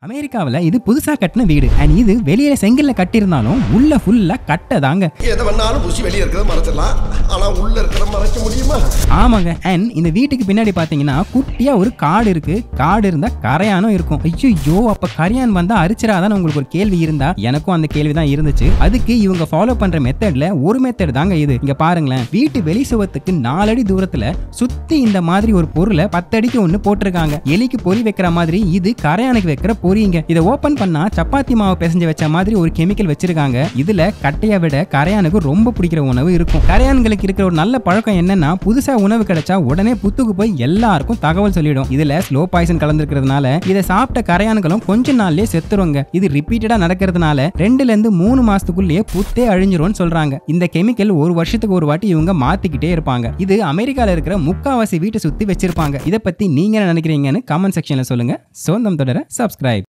அமெரிக்காவில் இது புதுசா கட்டின வீடு அண்ட் இது வெளியில செங்கல்ல கட்டியிருந்தாலும் உள்ள ஃபுல்லா கட்டை தாங்க எதை வேணாலும் பூசி வெளியே இருக்கிறத மறைச்சிடலாம் ஆனா உள்ள இருக்கிறத மறைக்க முடியுமா ஆமாங்க அண்ட் இந்த வீட்டுக்கு பின்னாடி பாத்தீங்கன்னா குட்டியா ஒரு காடு இருக்கு காடு இருந்தா கரையானும் இருக்கும் ஐயோ அப்ப கரையான் வந்தா அரிச்சிராதான்னு உங்களுக்கு ஒரு கேள்வி இருந்தா எனக்கும் அந்த கேள்வி தான் இருந்துச்சு அதுக்கு இவங்க ஃபாலோ பண்ற மெத்தட்ல ஒரு மெத்தட் தாங்க இது இங்க பாருங்களேன் வீட்டு வெளி சுவத்துக்கு நாலடி தூரத்துல சுத்தி இந்த மாதிரி ஒரு பொருளை பத்தடிக்கு ஒண்ணு போட்டிருக்காங்க எலிக்கு பொறி வைக்கிற மாதிரி இது கரையானுக்கு வைக்கிற பொரிங்க இதை ஓபன் பண்ணா சப்பாத்தி மாவு பிசைஞ்சு வச்ச மாதிரி ஒரு கெமிக்கல் வச்சிருக்காங்க இதுல கட்டையை விட கரையானுக்கு ரொம்ப பிடிக்கிற உணவு இருக்கும் கரையான்களுக்கு இருக்கிற ஒரு நல்ல பழக்கம் என்னன்னா புதுசா உணவு கிடைச்சா உடனே புத்துக்கு போய் எல்லாருக்கும் தகவல் சொல்லிடும் இதுல ஸ்லோ பாய்சன் கலந்துருக்கிறதுனால இதை சாப்பிட்ட கரையான்களும் கொஞ்ச நாள்லயே செத்துருவாங்க இது ரிப்பீட்டடா நடக்கிறதுனால ரெண்டுல இருந்து மூணு மாசத்துக்குள்ளேயே புத்தே அழிஞ்சிரும்னு சொல்றாங்க இந்த கெமிக்கல் ஒரு வருஷத்துக்கு ஒரு வாட்டி இவங்க மாத்திக்கிட்டே இருப்பாங்க இது அமெரிக்கால இருக்கிற முக்காவாசி வீட்டை சுத்தி வச்சிருப்பாங்க இதை பத்தி நீங்க என்ன நினைக்கிறீங்கன்னு கமெண்ட் செக்ஷன்ல சொல்லுங்க சொந்தம் தொடர சப்ஸ்கிரைப்